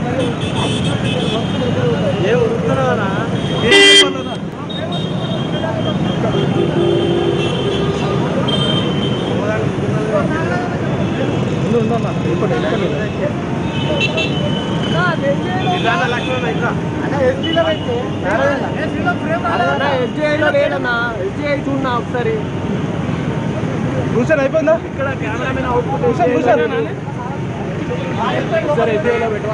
ఏ ఉరుకుతున్నారా ఒకసారి కూర్చొని అయిపోయిందా ఇక్కడ కెమెరామెన్ అవుట్పుట్ కూర్చొని కూర్చొని సరే ఎస్బీఐలో పెట్టవా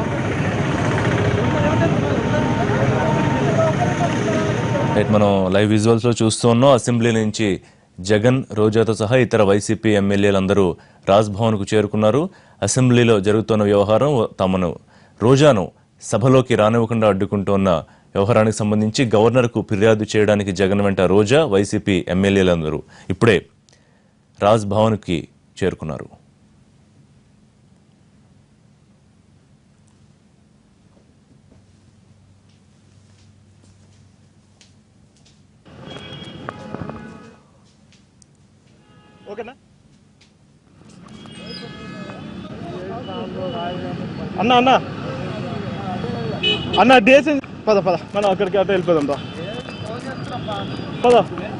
రైట్ మనం లైవ్ విజువల్స్లో చూస్తూ ఉన్నాం అసెంబ్లీ నుంచి జగన్ రోజాతో సహా ఇతర వైసీపీ ఎమ్మెల్యేలందరూ రాజ్భవన్కు చేరుకున్నారు అసెంబ్లీలో జరుగుతున్న వ్యవహారం తమను రోజాను సభలోకి రానివ్వకుండా అడ్డుకుంటున్న వ్యవహారానికి సంబంధించి గవర్నర్కు ఫిర్యాదు చేయడానికి జగన్ వెంట రోజా వైసీపీ ఎమ్మెల్యేలందరూ ఇప్పుడే రాజ్భవన్కి చేరుకున్నారు ఓకేనా అన్న అన్న అన్న డేస్ పద పద మనం అక్కడికి అటు వెళ్ళిపోదాం రా పద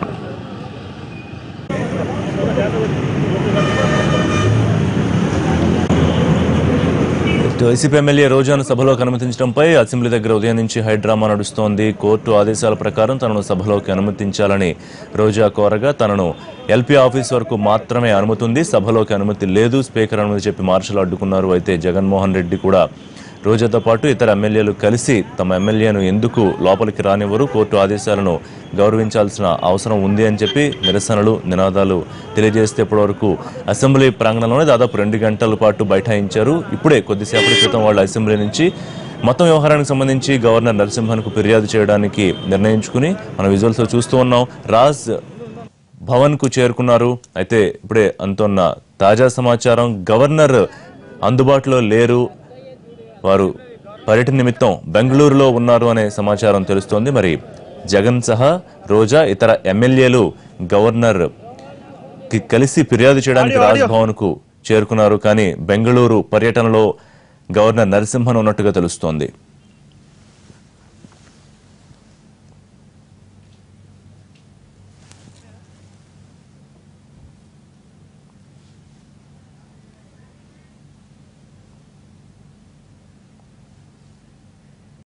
ఇటు వైసీపీ ఎమ్మెల్యే రోజాను సభలోకి అనుమతించడంపై అసెంబ్లీ దగ్గర ఉదయం నుంచి హైడ్రామా నడుస్తోంది కోర్టు ఆదేశాల ప్రకారం తనను సభలోకి అనుమతించాలని రోజా కోరగా తనను ఎల్పీ ఆఫీస్ వరకు మాత్రమే అనుమతి ఉంది సభలోకి అనుమతి లేదు స్పీకర్ అనుమతి చెప్పి మార్షల్ అడ్డుకున్నారు అయితే జగన్మోహన్ రెడ్డి కూడా రోజాతో పాటు ఇతర ఎమ్మెల్యేలు కలిసి తమ ఎమ్మెల్యేను ఎందుకు లోపలికి రానివ్వరు కోర్టు ఆదేశాలను గౌరవించాల్సిన అవసరం ఉంది అని చెప్పి నిరసనలు నినాదాలు తెలియజేస్తే ఇప్పటివరకు అసెంబ్లీ ప్రాంగణంలోనే దాదాపు రెండు గంటల పాటు బైఠాయించారు ఇప్పుడే కొద్దిసేపటి క్రితం వాళ్ళు అసెంబ్లీ నుంచి మొత్తం వ్యవహారానికి సంబంధించి గవర్నర్ నరసింహన్కు ఫిర్యాదు చేయడానికి నిర్ణయించుకుని మనం విజువల్స్ చూస్తూ ఉన్నాం రాజ్ భవన్కు చేరుకున్నారు అయితే ఇప్పుడే అంతోన్న తాజా సమాచారం గవర్నర్ అందుబాటులో లేరు వారు పర్యటన నిమిత్తం బెంగళూరులో ఉన్నారు అనే సమాచారం తెలుస్తోంది మరి జగన్ సహా రోజా ఇతర ఎమ్మెల్యేలు గవర్నర్ కి కలిసి ఫిర్యాదు చేయడానికి రాజ్భవన్ కు చేరుకున్నారు కానీ బెంగళూరు పర్యటనలో గవర్నర్ నరసింహన్ ఉన్నట్టుగా తెలుస్తోంది